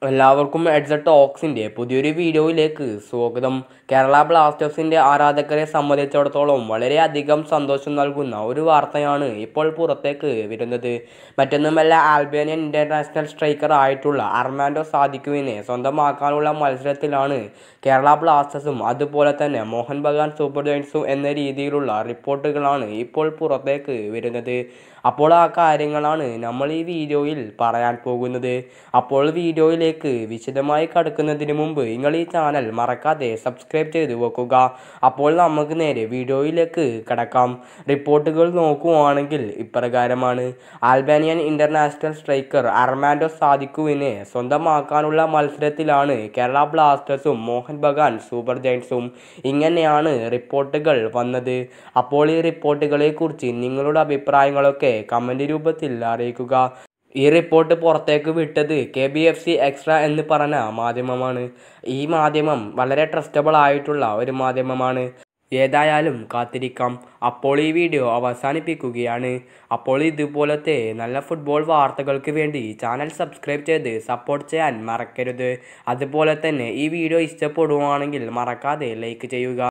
എല്ലാവർക്കും എഡ്സ ടോക്സിൻ്റെ പുതിയൊരു വീഡിയോയിലേക്ക് സ്വാഗതം കേരള ബ്ലാസ്റ്റേഴ്സിൻ്റെ ആരാധകരെ സംബന്ധിച്ചിടത്തോളം വളരെയധികം സന്തോഷം നൽകുന്ന ഒരു വാർത്തയാണ് ഇപ്പോൾ പുറത്തേക്ക് വരുന്നത് മറ്റൊന്നുമല്ല ആൽബേനിയൻ ഇൻ്റർനാഷണൽ സ്ട്രൈക്കർ ആയിട്ടുള്ള അർമാൻഡോ സാദിക്കുവിനെ സ്വന്തമാക്കാനുള്ള മത്സരത്തിലാണ് കേരള ബ്ലാസ്റ്റേഴ്സും അതുപോലെ തന്നെ മോഹൻ ബഗാൻ സൂപ്പർ ജയൻസും എന്ന രീതിയിലുള്ള റിപ്പോർട്ടുകളാണ് ഇപ്പോൾ പുറത്തേക്ക് വരുന്നത് അപ്പോൾ ആ കാര്യങ്ങളാണ് നമ്മൾ ഈ വീഡിയോയിൽ പറയാൻ പോകുന്നത് അപ്പോൾ വീഡിയോയിലേക്ക് വിശദമായി കടക്കുന്നതിന് മുമ്പ് നിങ്ങൾ ഈ ചാനൽ മറക്കാതെ സബ്സ്ക്രൈബ് ചെയ്ത് വെക്കുക അപ്പോൾ നമുക്ക് നേരെ വീഡിയോയിലേക്ക് കടക്കാം റിപ്പോർട്ടുകൾ നോക്കുകയാണെങ്കിൽ ഇപ്രകാരമാണ് ആൽബാനിയൻ ഇന്റർനാഷണൽ സ്ട്രൈക്കർ അർമാൻഡോ സാദിക്കുവിനെ സ്വന്തമാക്കാനുള്ള മത്സരത്തിലാണ് കേരള ബ്ലാസ്റ്റേഴ്സും മോഹൻ ബഗാൻ സൂപ്പർ ജയൻസും ഇങ്ങനെയാണ് റിപ്പോർട്ടുകൾ വന്നത് അപ്പോൾ ഈ റിപ്പോർട്ടുകളെ കുറിച്ച് നിങ്ങളുടെ അഭിപ്രായങ്ങളൊക്കെ കമന്റ് രൂപത്തിൽ അറിയിക്കുക ഈ റിപ്പോർട്ട് പുറത്തേക്ക് വിട്ടത് K B F C extra എന്ന് പറഞ്ഞ മാധ്യമമാണ് ഈ മാധ്യമം വളരെ ട്രസ്റ്റബിൾ ആയിട്ടുള്ള ഒരു മാധ്യമമാണ് ഏതായാലും കാത്തിരിക്കാം അപ്പോൾ ഈ വീഡിയോ അവസാനിപ്പിക്കുകയാണ് അപ്പോൾ ഇതുപോലത്തെ നല്ല ഫുട്ബോൾ വാർത്തകൾക്ക് വേണ്ടി ചാനൽ സബ്സ്ക്രൈബ് ചെയ്ത് സപ്പോർട്ട് ചെയ്യാൻ മറക്കരുത് അതുപോലെ തന്നെ ഈ വീഡിയോ ഇഷ്ടപ്പെടുവാണെങ്കിൽ മറക്കാതെ ലൈക്ക് ചെയ്യുക